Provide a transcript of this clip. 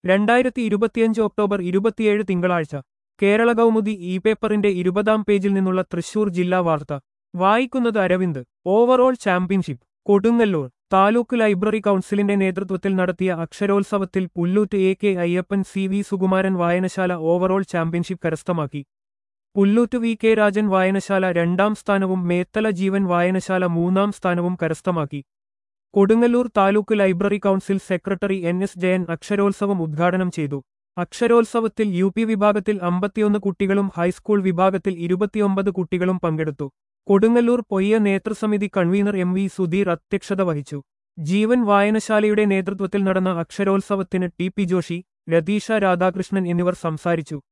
രണ്ടായിരത്തി ഇരുപത്തിയഞ്ച് ഒക്ടോബർ ഇരുപത്തിയേഴ് തിങ്കളാഴ്ച കേരള കൗമുദി ഇ പേപ്പറിന്റെ ഇരുപതാം പേജിൽ നിന്നുള്ള തൃശൂർ ജില്ലാ വാർത്ത വായിക്കുന്നത് Aravind overall championship Kodungallur taluk library കൗൺസിലിന്റെ നേതൃത്വത്തിൽ നടത്തിയ അക്ഷരോത്സവത്തിൽ Pullut A K Ayyappan C V Sukumaran വായനശാല ഓവറോൾ ചാമ്പ്യൻഷിപ്പ് കരസ്ഥമാക്കി പുല്ലൂറ്റ് വി കെ രാജൻ വായനശാല രണ്ടാം സ്ഥാനവും മേത്തല ജീവൻ വായനശാല മൂന്നാം സ്ഥാനവും കരസ്ഥമാക്കി Kodungallur taluk library council secretary N S Jayan അക്ഷരോത്സവം ഉദ്ഘാടനം ചെയ്തു അക്ഷരോത്സവത്തിൽ യു പി വിഭാഗത്തിൽ അമ്പത്തിയൊന്ന് കുട്ടികളും ഹൈസ്കൂൾ വിഭാഗത്തിൽ ഇരുപത്തിയൊമ്പത് കുട്ടികളും പങ്കെടുത്തു കൊടുങ്ങല്ലൂർ പൊയ്യ നേതൃസമിതി കൺവീനർ എം വി സുധീർ അധ്യക്ഷത വഹിച്ചു ജീവൻ വായനശാലയുടെ നേതൃത്വത്തിൽ നടന്ന അക്ഷരോത്സവത്തിന് ടി പി ജോഷി രതീഷ രാധാകൃഷ്ണൻ എന്നിവർ സംസാരിച്ചു